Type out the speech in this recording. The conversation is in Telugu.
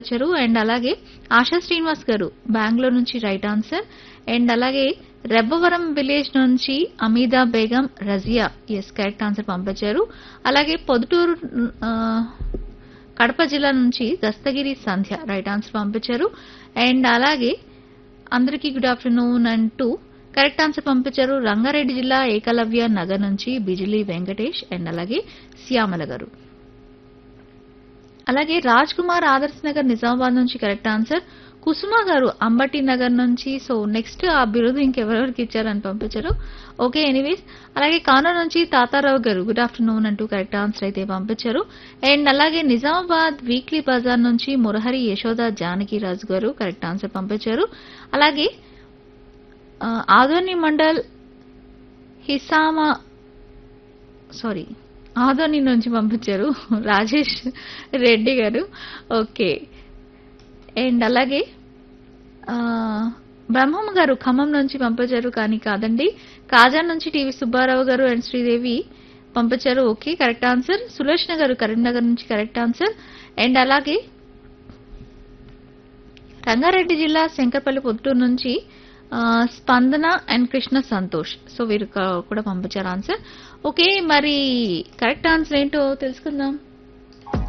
వచ్చారు అండ్ అలాగే ఆశా శ్రీనివాస్ గారు బెంగళూరు నుంచి రైట్ ఆన్సర్ అండ్ అలాగే రెబ్బవరం విలేజ్ నుంచి Ameeda Begum Razia S correct answer పంపించారు అలాగే పొదుటూరు ఆ, కడప జిల్లా నుంచి దస్తగిరి సంధ్య రైట్ ఆన్సర్ పంపించారు అండ్ అలాగే అందరికీ గుడ్ ఆఫ్టర్నూన్ అంటూ కరెక్ట్ ఆన్సర్ పంపించారు రంగారెడ్డి జిల్లా ఏకలవ్య నగర్ నుంచి బిజిలీ వెంకటేష్ అండ్ అలాగే శ్యామల గారు అలాగే రాజ్ కుమార్ ఆదర్శ్ నగర్ నిజామాబాద్ నుంచి కరెక్ట్ ఆన్సర్ కుసుమ గారు అంబటి నగర్ నుంచి సో నెక్స్ట్ ఆ బిరుదు ఇంకెవరెవరికి ఇచ్చారని పంపించారు ఓకే ఎనీవేస్ అలాగే కానూరు నుంచి తాతారావు గారు గుడ్ ఆఫ్టర్నూన్ అంటూ కరెక్ట్ ఆన్సర్ అయితే పంపించారు అండ్ అలాగే నిజామాబాద్ వీక్లీ బజార్ నుంచి మురహరి యశోద జానకి రాజు గారు కరెక్ట్ ఆన్సర్ పంపించారు అలాగే ఆ, ఆదోని మండల్ హిసామా సారీ ఆదోని నుంచి పంపించారు రాజేష్ రెడ్డి గారు ఓకే అండ్ అలాగే ఆ, బ్రహ్మమ్మ గారు ఖమ్మం నుంచి పంపించారు కానీ కాదండి కాజా నుంచి టీవీ సుబ్బారావు గారు అండ్ శ్రీదేవి పంపించారు ఓకే కరెక్ట్ ఆన్సర్ సులోచన గారు కరీంనగర్ నుంచి కరెక్ట్ ఆన్సర్ అండ్ అలాగే రంగారెడ్డి జిల్లా శంకర్పల్లి పొద్దుటూరు నుంచి ఆ, స్పందన అండ్ కృష్ణ సంతోష్ సో వీరు క- కూడా పంపించారు ఆన్సర్ ఓకే మరి కరెక్ట్ ఆన్సర్ ఏంటో తెలుసుకుందాం